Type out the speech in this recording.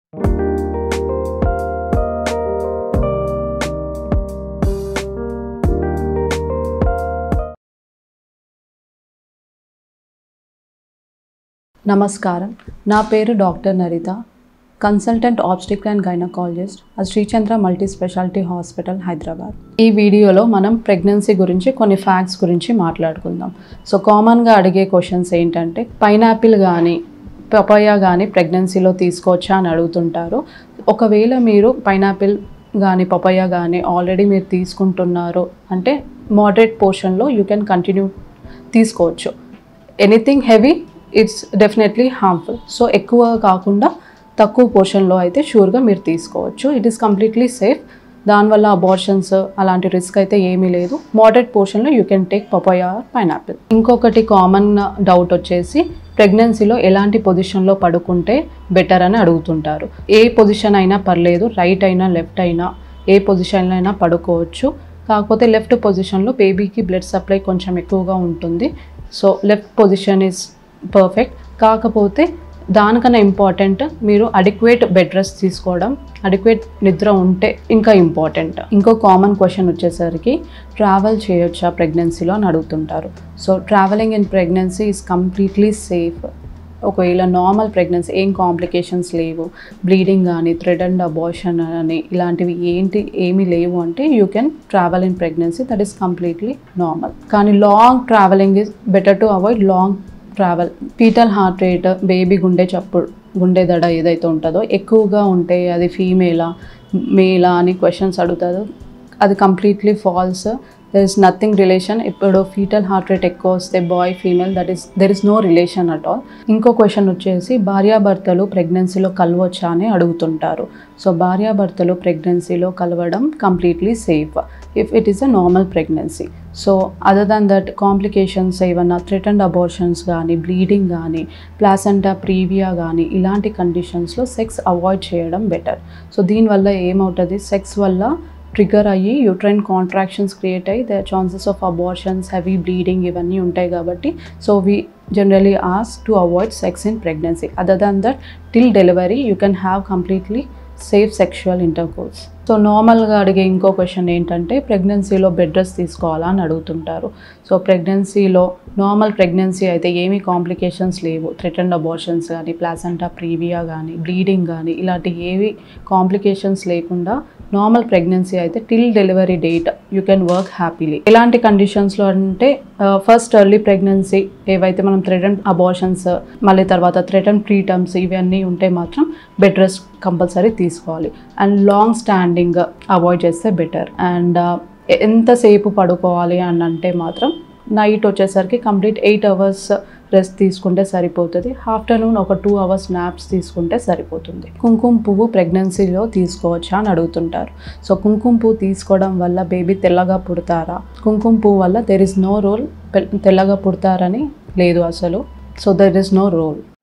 నమస్కారం నా పేరు doctor Naritha consultant obstetric and gynaecologist అది Srichandra multi speciality hospital Hyderabad ఈ వీడియోలో మనం ప్రెగ్నెన్సీ గురించి కొన్ని ఫ్యాక్ట్స్ గురించి మాట్లాడుకుందాం సో కామన్గా అడిగే క్వశ్చన్స్ ఏంటంటే పైనాపిల్ కానీ పపాయ కానీ ప్రెగ్నెన్సీలో తీసుకోవచ్చా అని అడుగుతుంటారు ఒకవేళ మీరు పైనాపిల్ కానీ పపాయ కానీ ఆల్రెడీ మీరు తీసుకుంటున్నారు అంటే మోడరేట్ పోర్షన్లో యూ కెన్ కంటిన్యూ తీసుకోవచ్చు anything heavy it's definitely harmful so ఎక్కువ కాకుండా తక్కువ పోర్షన్లో అయితే షూర్గా మీరు తీసుకోవచ్చు ఇట్ ఈస్ కంప్లీట్లీ సేఫ్ దానివల్ల అబార్షన్స్ అలాంటి రిస్క్ అయితే ఏమీ లేదు మోడరేట్ పోర్షన్లో you can take papaya pineapple ఇంకొకటి కామన్ డౌట్ వచ్చేసి ప్రెగ్నెన్సీలో ఎలాంటి పొజిషన్లో పడుకుంటే బెటర్ అని అడుగుతుంటారు ఏ పొజిషన్ అయినా పర్లేదు రైట్ అయినా లెఫ్ట్ అయినా ఏ పొజిషన్లో అయినా పడుకోవచ్చు కాకపోతే లెఫ్ట్ పొజిషన్లో బేబీకి బ్లడ్ సప్లై కొంచెం ఎక్కువగా ఉంటుంది so left position is perfect కాకపోతే దానికన్నా ఇంపార్టెంట్ మీరు అడిక్వేట్ బెడ్ రెస్ట్ తీసుకోవడం అడిక్వేట్ నిద్ర ఉంటే ఇంకా ఇంపార్టెంట్ ఇంకో కామన్ క్వశ్చన్ వచ్చేసరికి ట్రావెల్ చేయొచ్చా ప్రెగ్నెన్సీలో అని అడుగుతుంటారు so traveling in pregnancy is completely safe ఒకవేళ నార్మల్ ప్రెగ్నెన్సీ ఏం కాంప్లికేషన్స్ లేవు బ్లీడింగ్ కానీ థ్రెడ్ అండ్ అబార్షన్ అని ఇలాంటివి ఏంటి ఏమీ లేవు అంటే you can travel in pregnancy that is completely normal కానీ long traveling is better to avoid long travel fetal heart rate baby గుండె చప్పుడు గుండె దడ ఏదైతే ఉంటుందో ఎక్కువగా ఉంటే అది ఫీమేలా మేలా అని క్వశ్చన్స్ అడుగుతారు అది completely false there is nothing relation ఇప్పుడు ఫీటల్ హార్ట్ రేట్ ఎక్కువ వస్తే boy female that is there is no relation at all ఇంకో క్వశ్చన్ వచ్చేసి భార్యాభర్తలు ప్రెగ్నెన్సీలో కలవచ్చా అని అడుగుతుంటారు సో భార్యాభర్తలు ప్రెగ్నెన్సీలో కలవడం completely safe if it is uh normal pregnancy so other than that complications ఏమన్నా థ్రెటన్డ్ అబార్షన్స్ కానీ బ్లీడింగ్ కానీ ప్లాసెంటా ప్రీవియా కానీ ఇలాంటి కండిషన్స్లో సెక్స్ అవాయిడ్ చేయడం బెటర్ సో దీనివల్ల ఏమవుతుంది సెక్స్ వల్ల ట్రిగర్ అయ్యి యూట్రైన్ కాంట్రాక్షన్స్ క్రియేట్ అయ్యి the chances of abortions heavy bleeding ఇవన్నీ ఉంటాయి కాబట్టి so we generally ask to avoid sex in pregnancy other than that till delivery you can have completely safe sexual intercourse so నార్మల్గా అడిగే ఇంకో question ఏంటంటే ప్రెగ్నెన్సీలో bed rest తీసుకోవాలా అని అడుగుతుంటారు సో ప్రెగ్నెన్సీలో నార్మల్ ప్రెగ్నెన్సీ అయితే ఏమీ కాంప్లికేషన్స్ లేవు థ్రెటన్డ్ అబార్షన్స్ కానీ ప్లాసెంటా ప్రీవియా కానీ బ్లీడింగ్ కానీ ఇలాంటి ఏవి కాంప్లికేషన్స్ లేకుండా నార్మల్ ప్రెగ్నెన్సీ అయితే till delivery date you can work happily ఎలాంటి కండిషన్స్లో అంటే ఫస్ట్ ఎర్లీ ప్రెగ్నెన్సీ ఏవైతే మనం థ్రెటన్ అబార్షన్స్ మళ్ళీ తర్వాత థ్రెటన్ ప్రీటమ్స్ ఇవన్నీ ఉంటే మాత్రం బెడ్ రెస్ట్ కంపల్సరీ తీసుకోవాలి అండ్ లాంగ్ స్టాండింగ్ అవాయిడ్ చేస్తే బెటర్ అండ్ ఎంతసేపు పడుకోవాలి అని అంటే మాత్రం నైట్ వచ్చేసరికి కంప్లీట్ ఎయిట్ అవర్స్ రెస్ట్ తీసుకుంటే సరిపోతుంది ఆఫ్టర్నూన్ ఒక టూ అవర్స్ నాప్స్ తీసుకుంటే సరిపోతుంది కుంకుమ పువ్వు ప్రెగ్నెన్సీలో తీసుకోవచ్చా అని అడుగుతుంటారు సో కుంకుమ పువ్వు తీసుకోవడం వల్ల బేబీ తెల్లగా పుడతారా కుంకుమ పువ్వు వల్ల దెర్ ఇస్ నో రోల్ తెల్లగా పుడతారని లేదు అసలు so there is no role